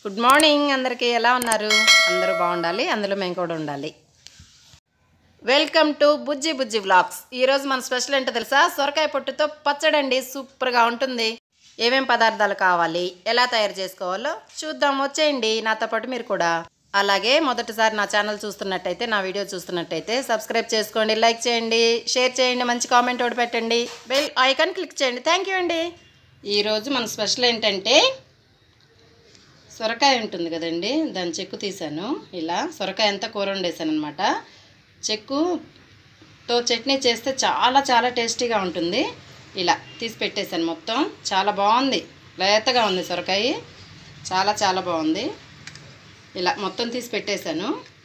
Good morning అందరికీ ఎలా ఉన్నారు అందరూ బాగుండాలి అందులో మేము కూడా ఉండాలి welcome to Bujji Bujji vlogs ఈరోజు మన స్పెషల్ ఏంటో తెలుసా సొరకాయ పొట్టుతో పచ్చడండి సూపర్గా ఉంటుంది ఏమేం పదార్థాలు కావాలి ఎలా తయారు చేసుకోవాలో చూద్దాం వచ్చేయండి నాతో పాటు మీరు కూడా అలాగే మొదటిసారి నా ఛానల్ చూస్తున్నట్టయితే నా వీడియో చూస్తున్నట్టయితే సబ్స్క్రైబ్ చేసుకోండి లైక్ చేయండి షేర్ చేయండి మంచి కామెంట్ ఒకటి పెట్టండి బెల్ ఐకాన్ క్లిక్ చేయండి థ్యాంక్ యూ అండి ఈరోజు మన స్పెషల్ ఏంటంటే సొరకాయ ఉంటుంది కదండి దాని చెక్కు తీసాను ఇలా సొరకాయ అంతా కూర వండేసాను అనమాట చెక్కుతో చట్నీ చేస్తే చాలా చాలా టేస్టీగా ఉంటుంది ఇలా తీసి పెట్టేశాను మొత్తం చాలా బాగుంది లేతగా ఉంది సొరకాయ చాలా చాలా బాగుంది ఇలా మొత్తం తీసి పెట్టేశాను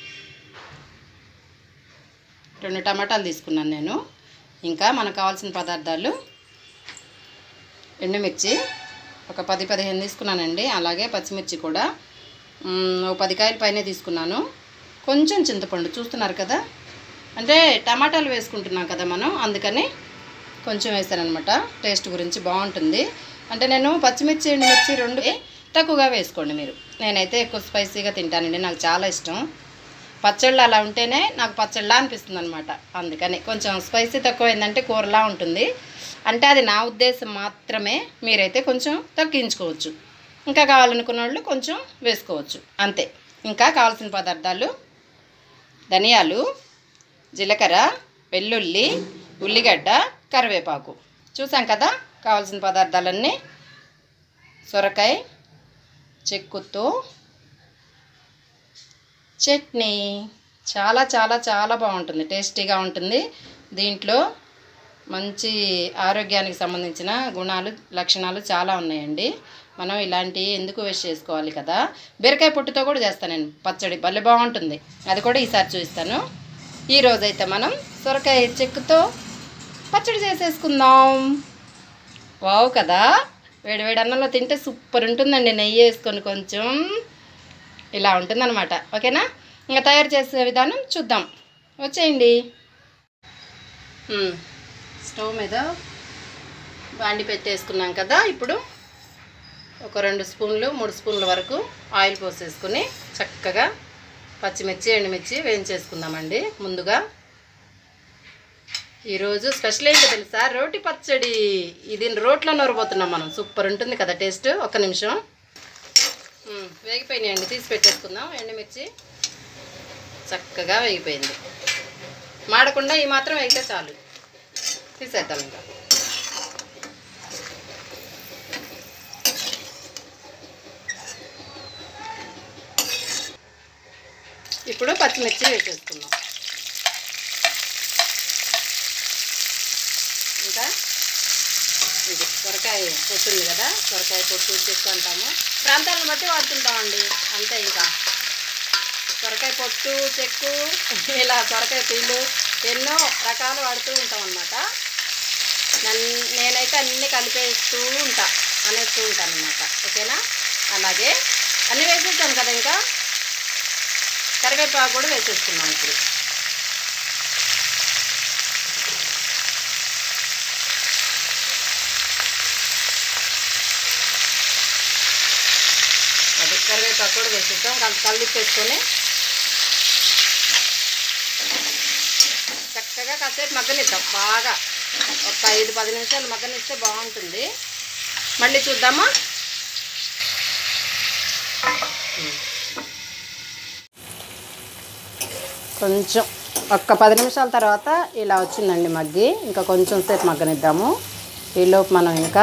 రెండు టమాటాలు తీసుకున్నాను నేను ఇంకా మనకు కావాల్సిన పదార్థాలు ఎండుమిర్చి ఒక పది పదిహేను తీసుకున్నానండి అలాగే పచ్చిమిర్చి కూడా మ్, ఓ పది కాయల పైనే తీసుకున్నాను కొంచెం చింతపండు చూస్తున్నారు కదా అంటే టమాటాలు వేసుకుంటున్నాం కదా మనం అందుకని కొంచెం వేసానమాట టేస్ట్ గురించి బాగుంటుంది అంటే నేను పచ్చిమిర్చి ఎండుమిర్చి రెండు తక్కువగా వేసుకోండి మీరు నేనైతే ఎక్కువ స్పైసీగా తింటానండి నాకు చాలా ఇష్టం పచ్చళ్ళు అలా ఉంటేనే నాకు పచ్చళ్ళ అనిపిస్తుంది అనమాట అందుకని కొంచెం స్పైసీ తక్కువైందంటే కూరలా ఉంటుంది అంటే అది నా ఉద్దేశం మాత్రమే మీరైతే కొంచెం తగ్గించుకోవచ్చు ఇంకా కావాలనుకున్న వాళ్ళు కొంచెం వేసుకోవచ్చు అంతే ఇంకా కావాల్సిన పదార్థాలు ధనియాలు జీలకర్ర వెల్లుల్లి ఉల్లిగడ్డ కరివేపాకు చూసాం కదా కావాల్సిన పదార్థాలన్నీ సొరకాయ చెక్కుతో చట్నీ చాలా చాలా చాలా బాగుంటుంది టేస్టీగా ఉంటుంది దీంట్లో మంచి ఆరోగ్యానికి సంబంధించిన గుణాలు లక్షణాలు చాలా ఉన్నాయండి మనం ఇలాంటివి ఎందుకు వేస్ట్ చేసుకోవాలి కదా బీరకాయ పొట్టుతో కూడా చేస్తాను నేను పచ్చడి భలే బాగుంటుంది అది కూడా ఈసారి చూపిస్తాను ఈ రోజైతే మనం సొరకాయ చెక్కుతో పచ్చడి చేసేసుకుందాం వావ్ కదా వేడి వేడి అన్నంలో తింటే సూపర్ ఉంటుందండి నెయ్యి వేసుకొని కొంచెం ఇలా ఉంటుందన్నమాట ఓకేనా ఇంకా తయారు చేసే విధానం చూద్దాం వచ్చేయండి మ్మ్. స్టవ్ మీద బాండి పెట్టేసుకున్నాం కదా ఇప్పుడు ఒక రెండు స్పూన్లు మూడు స్పూన్ల వరకు ఆయిల్ పోసేసుకుని చక్కగా పచ్చిమిర్చి ఎండుమిర్చి వేయించేసుకుందామండి ముందుగా ఈరోజు స్పెషల్ ఏంటో తెలుసా రోటి పచ్చడి ఇది రోట్లో నూరబోతున్నాం మనం సూపర్ ఉంటుంది కదా టేస్ట్ ఒక్క నిమిషం మ్మ్, వేగిపోయినాయండి తీసి పెట్టేసుకుందాం ఎండుమిర్చి చక్కగా వేగిపోయింది మాడకుండా ఈ మాత్రం వేగితే చాలు తీసేద్దాం ఇంకా ఇప్పుడు పచ్చిమిర్చి వేసేసుకుందాం ఇంకా ఇది సొరకాయ పొట్టు ఉంది కదా సొరకాయ పొట్టు చెక్కు అంటాము ప్రాంతాలను బట్టి వాడుతుంటామండి అంతే ఇంకా సొరకాయ పొట్టు చెక్కు ఇలా సొరకాయ పీలు ఎన్నో రకాలు వాడుతూ ఉంటాం అనమాట నేనైతే అన్నీ కలిపేస్తూ ఉంటా అనేస్తూ ఉంటాను అనమాట ఓకేనా అలాగే అన్నీ వేసేస్తాను కదా ఇంకా కరివేపాకు కూడా వేసేసుకున్నాం ఇప్పుడు అది కరివేపాకు కూడా వేసేస్తాం కల్- కలిపేసుకొని చక్కగా కాసేపు మగ్గనిద్దాం బాగా ఒక ఐదు పది నిమిషాలు మగ్గనిస్తే బాగుంటుంది మళ్ళీ చూద్దామా కొంచెం ఒక్క పది నిమిషాల తర్వాత ఇలా వచ్చిందండి మగ్గి ఇంకా కొంచెం సేపు మగ్గనిద్దాము ఈలోపు మనం ఇంకా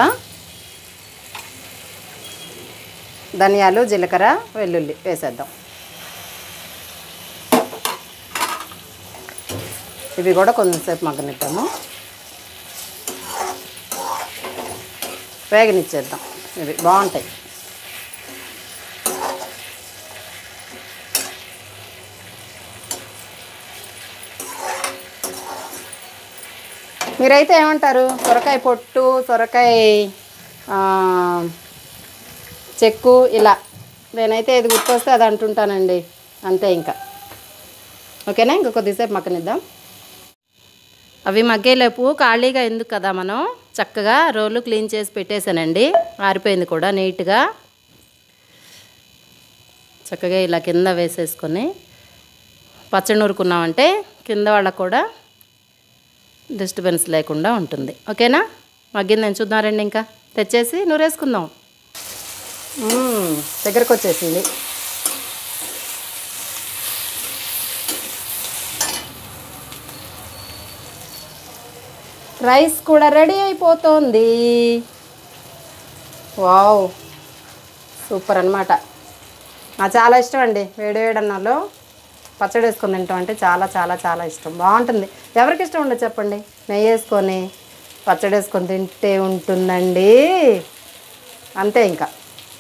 ధనియాలు జీలకర్ర వెల్లుల్లి వేసేద్దాం ఇవి కూడా కొంచెంసేపు మగ్గనిద్దాము వేగనిచ్చేద్దాం ఇవి బాగుంటాయి మీరైతే ఏమంటారు సొరకాయ పొట్టు సొరకాయ ఆ, చెక్కు ఇలా నేనైతే ఇది గుర్తొస్తే అది అంటుంటానండి అంతే ఇంకా ఓకేనా ఇంకా కొద్దిసేపు మక్కనిద్దాం అవి మగ్గేలోపు ఖాళీగా ఎందుకు కదా మనం చక్కగా రోలు క్లీన్ చేసి పెట్టేశానండి ఆరిపోయింది కూడా నీట్గా చక్కగా ఇలా కింద వేసేసుకొని పచ్చడి నూరుకున్నామంటే కింద వాళ్ళకు కూడా డిస్టర్బెన్స్ లేకుండా ఉంటుంది ఓకేనా మగ్గింది నేను చూద్దాం ఇంకా తెచ్చేసి నూరేసుకుందాం మ్మ్, దగ్గరకు వచ్చేసింది రైస్ కూడా రెడీ అయిపోతుంది వావ్ సూపర్ అనమాట నాకు చాలా ఇష్టం అండి వేడి వేడి అన్నంలో పచ్చడి వేసుకొని తింటాం అంటే చాలా చాలా చాలా ఇష్టం బాగుంటుంది ఎవరికి ఇష్టం ఉండదు చెప్పండి నెయ్యి వేసుకొని పచ్చడి వేసుకొని తింటే ఉంటుందండి అంతే ఇంకా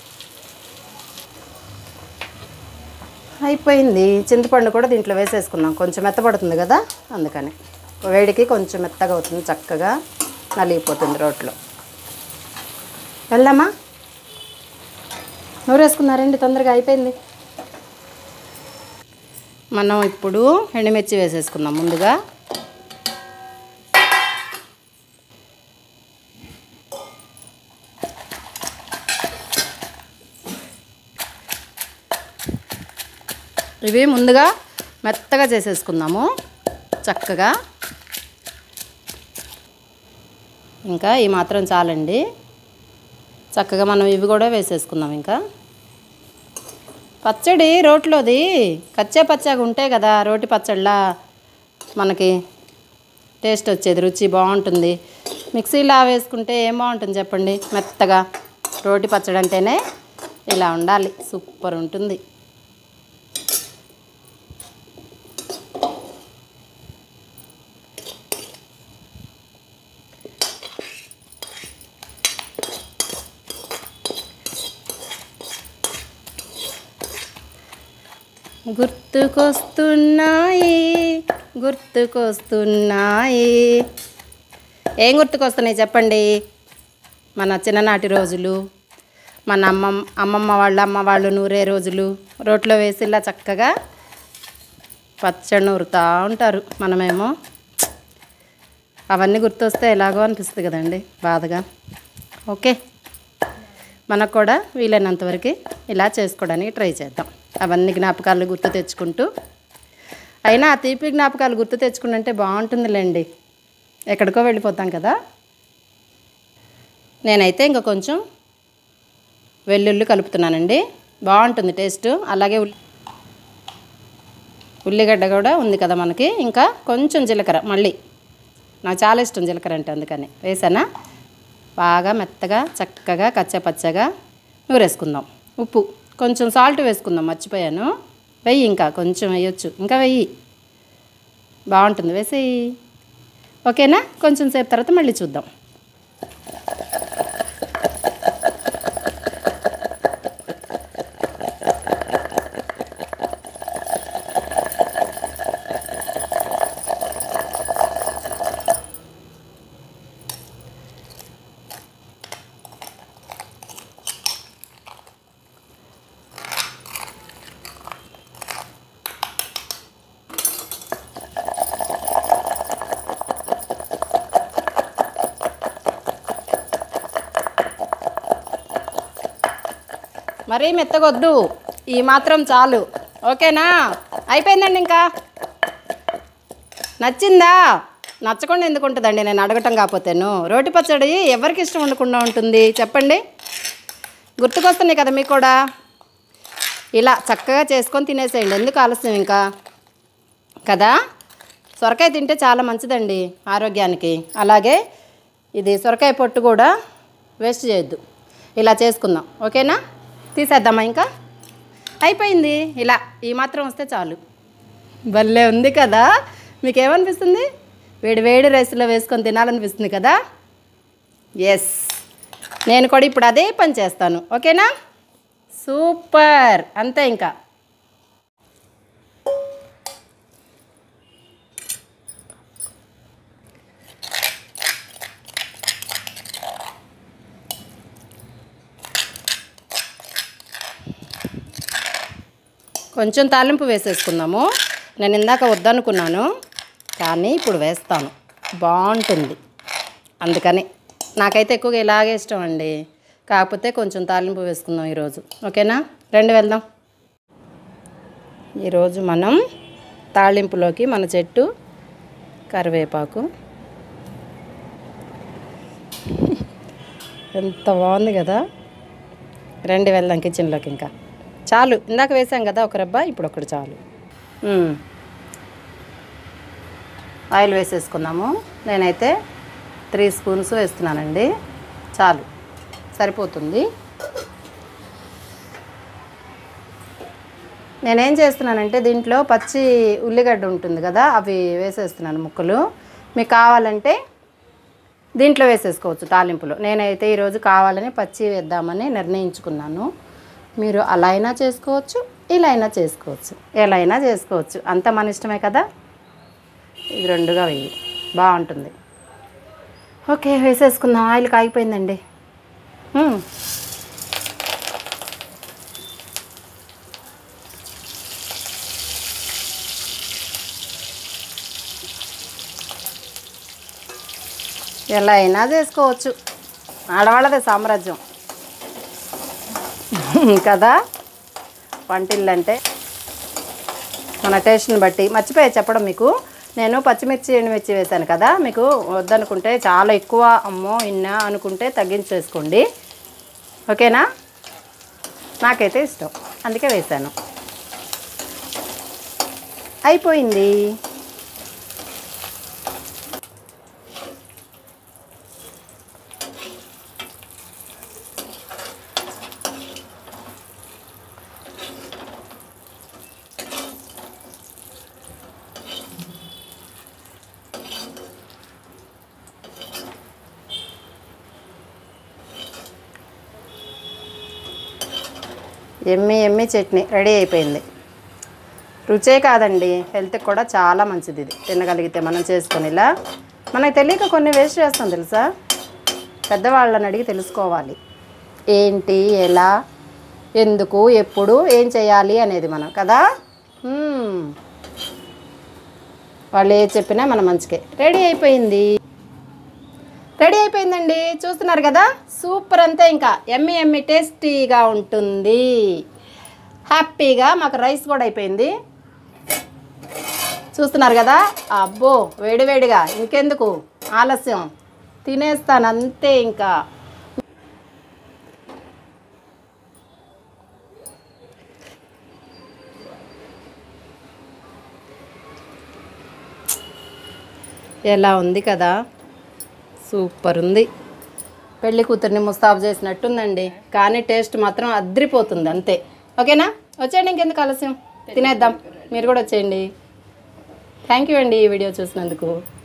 అయిపోయింది చింతపండు కూడా దీంట్లో వేసేసుకున్నాం కొంచెం మెత్తపడుతుంది కదా అందుకని వేడికి కొంచెం మెత్తగా అవుతుంది చక్కగా నలిగిపోతుంది రోట్లో వెళ్దామా నూరేసుకున్నారండి తొందరగా అయిపోయింది మనం ఇప్పుడు ఎండుమిర్చి వేసేసుకుందాం ముందుగా ఇవి ముందుగా మెత్తగా చేసేసుకుందాము చక్కగా ఇంకా ఈ మాత్రం చాలండి చక్కగా మనం ఇవి కూడా వేసేసుకుందాం ఇంకా పచ్చడి రోట్లోది కచ్చే పచ్చగా ఉంటే కదా రోటి పచ్చడిలా మనకి టేస్ట్ వచ్చేది రుచి బాగుంటుంది మిక్సీలా వేసుకుంటే ఏం బాగుంటుంది చెప్పండి మెత్తగా రోటి పచ్చడి అంటేనే ఇలా ఉండాలి సూపర్ ఉంటుంది గుర్తుకొస్తున్నాయి గుర్తుకొస్తున్నాయి ఏం గుర్తుకొస్తున్నాయి చెప్పండి మన చిన్ననాటి రోజులు మన అమ్మమ్మ అమ్మమ్మ వాళ్ళ అమ్మ వాళ్ళు నూరే రోజులు రోట్లో వేసి ఇలా చక్కగా పచ్చడి నూరుతూ ఉంటారు మనమేమో అవన్నీ గుర్తొస్తే ఎలాగో అనిపిస్తుంది కదండి బాధగా ఓకే మనకు కూడా వీలైనంత వరకు ఇలా చేసుకోవడానికి ట్రై చేద్దాం అవన్నీ జ్ఞాపకాలు గుర్తు తెచ్చుకుంటూ అయినా ఆ తీపి జ్ఞాపకాలు గుర్తు తెచ్చుకుంటే బాగుంటుందిలేండి ఎక్కడికో వెళ్ళిపోతాం కదా నేనైతే ఇంకా కొంచెం వెల్లుల్లి కలుపుతున్నానండి బాగుంటుంది టేస్ట్ అలాగే ఉల్లి ఉల్లిగడ్డ కూడా ఉంది కదా మనకి ఇంకా కొంచెం జీలకర్ర మళ్ళీ నాకు చాలా ఇష్టం జీలకర్ర అంటే అందుకని వేసానా బాగా మెత్తగా చక్కగా కచ్చపచ్చగా నూరేసుకుందాం ఉప్పు కొంచెం సాల్ట్ వేసుకుందాం మర్చిపోయాను వెయ్యి ఇంకా కొంచెం వేయొచ్చు ఇంకా వెయ్యి బాగుంటుంది వేసేయి ఓకేనా కొంచెం సేపు తర్వాత మళ్ళీ చూద్దాం మరీ మెత్తగొద్దు ఈ మాత్రం చాలు ఓకేనా అయిపోయిందండి ఇంకా నచ్చిందా నచ్చకుండా ఎందుకు ఉంటుందండి నేను అడగటం కాకపోతేను రోటి పచ్చడి ఎవరికి ఇష్టం ఉండకుండా ఉంటుంది చెప్పండి గుర్తుకొస్తున్నాయి కదా మీకు కూడా ఇలా చక్కగా చేసుకొని తినేసేయండి ఎందుకు ఆలస్యం ఇంకా కదా సొరకాయ తింటే చాలా మంచిదండి ఆరోగ్యానికి అలాగే ఇది సొరకాయ పొట్టు కూడా వేస్ట్ చేయొద్దు ఇలా చేసుకుందాం ఓకేనా తీసేద్దామా ఇంకా అయిపోయింది ఇలా ఈ మాత్రం వస్తే చాలు భలే ఉంది కదా మీకు ఏమనిపిస్తుంది వేడి వేడి రైస్లో వేసుకొని తినాలనిపిస్తుంది కదా ఎస్ నేను కూడా ఇప్పుడు అదే పని చేస్తాను ఓకేనా సూపర్ అంతే ఇంకా కొంచెం తాలింపు వేసేసుకుందాము నేను ఇందాక వద్దనుకున్నాను కానీ ఇప్పుడు వేస్తాను బాగుంటుంది అందుకని నాకైతే ఎక్కువగా ఇలాగే ఇష్టం అండి కాకపోతే కొంచెం తాలింపు వేసుకుందాం ఈరోజు ఓకేనా రండి వెళ్దాం ఈరోజు మనం తాళింపులోకి మన చెట్టు కరివేపాకు ఎంత బాగుంది కదా రండి వెళ్దాం కిచెన్లోకి ఇంకా చాలు ఇందాక వేసాం కదా ఒక రబ్బా ఇప్పుడు ఒకటి చాలు మ్మ్. ఆయిల్ వేసేసుకుందాము నేనైతే త్రీ స్పూన్స్ వేస్తున్నానండి చాలు సరిపోతుంది నేనేం చేస్తున్నానంటే దీంట్లో పచ్చి ఉల్లిగడ్డ ఉంటుంది కదా అవి వేసేస్తున్నాను ముక్కలు మీకు కావాలంటే దీంట్లో వేసేసుకోవచ్చు తాలింపులో నేనైతే ఈరోజు కావాలని పచ్చి వేద్దామని నిర్ణయించుకున్నాను మీరు అలా అయినా చేసుకోవచ్చు ఇలా అయినా చేసుకోవచ్చు ఎలా అయినా చేసుకోవచ్చు అంత మన ఇష్టమే కదా ఇది రెండుగా వెయ్యి బాగుంటుంది ఓకే వేసేసుకుందాం ఆయిల్ కాగిపోయిందండి మ్మ్. ఎలా అయినా చేసుకోవచ్చు ఆడవాళ్ళదే సామ్రాజ్యం కదా వంటిల్లు అంటే మన టేస్ట్ని బట్టి మర్చిపోయా చెప్పడం మీకు నేను పచ్చిమిర్చి ఎండుమిర్చి వేశాను కదా మీకు వద్దనుకుంటే చాలా ఎక్కువ అమ్మో ఇన్నా అనుకుంటే తగ్గించేసుకోండి ఓకేనా నాకైతే ఇష్టం అందుకే వేశాను అయిపోయింది ఎమ్మి ఎమ్మి చట్నీ రెడీ అయిపోయింది రుచే కాదండి హెల్త్కి కూడా చాలా మంచిది ఇది తినగలిగితే మనం చేసుకొని ఇలా మనకు తెలియక కొన్ని వేస్ట్ చేస్తాం తెలుసా పెద్దవాళ్ళని అడిగి తెలుసుకోవాలి ఏంటి ఎలా ఎందుకు ఎప్పుడు ఏం చేయాలి అనేది మనం కదా మ్మ్. వాళ్ళు ఏ చెప్పినా మన మంచికే రెడీ అయిపోయింది రెడీ అయిపోయిందండి చూస్తున్నారు కదా సూపర్ అంతే ఇంకా ఎమ్మి ఎమ్మి టేస్టీగా ఉంటుంది హ్యాపీగా మాకు రైస్ కూడా అయిపోయింది చూస్తున్నారు కదా అబ్బో వేడివేడిగా ఇంకెందుకు ఆలస్యం తినేస్తాను అంతే ఇంకా ఎలా ఉంది కదా సూపర్ ఉంది పెళ్లి కూతుర్ని ముస్తాబు చేసినట్టుందండి కానీ టేస్ట్ మాత్రం అద్రిపోతుంది అంతే ఓకేనా వచ్చేయండి ఇంకెందుకు ఆలస్యం తినేద్దాం మీరు కూడా వచ్చేయండి థ్యాంక్ యూ అండి ఈ వీడియో చూసినందుకు